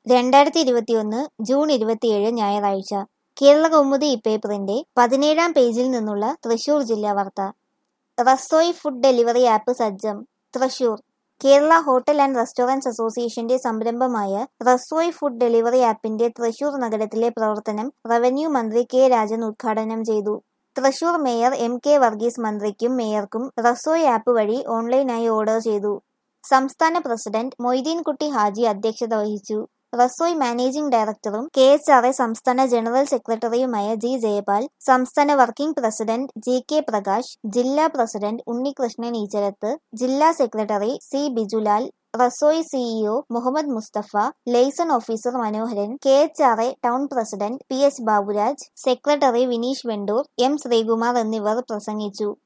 രണ്ടായിരത്തി ഇരുപത്തിയൊന്ന് ജൂൺ ഇരുപത്തിയേഴ് ഞായറാഴ്ച കേരള കൗമുദി ഇപ്പേപ്പറിന്റെ പതിനേഴാം പേജിൽ നിന്നുള്ള തൃശൂർ ജില്ലാ വാർത്ത റസോയി ഫുഡ് ഡെലിവറി ആപ്പ് സജ്ജം Thrissur Kerala hotel and restaurants അസോസിയേഷന്റെ സംരംഭമായ റസോയി ഫുഡ് ഡെലിവറി ആപ്പിന്റെ തൃശൂർ നഗരത്തിലെ പ്രവർത്തനം റവന്യൂ മന്ത്രി കെ രാജൻ ഉദ്ഘാടനം ചെയ്തു Thrissur mayor M K Varghese മന്ത്രിക്കും മേയർക്കും റസോയി ആപ്പ് വഴി ഓൺലൈനായി ഓർഡർ ചെയ്തു സംസ്ഥാന പ്രസിഡന്റ് മൊയ്തീൻകുട്ടി ഹാജി അധ്യക്ഷത വഹിച്ചു റസോയ് മാനേജിംഗ് ഡയറക്ടറും കെ എച്ച് ആർ എ സംസ്ഥാന ജനറൽ സെക്രട്ടറിയുമായ ജി ജയപാൽ സംസ്ഥാന working president G K Prakash ജില്ലാ പ്രസിഡന്റ് ഉണ്ണികൃഷ്ണൻ ഈച്ചരത്ത് ജില്ലാ secretary C Bijulal Rasoi CEO Muhammad Mustafa liaison officer Manoharan K H R A town president P S Baburaj secretary Vineesh Vendoor M Sreekumar എന്നിവർ പ്രസംഗിച്ചു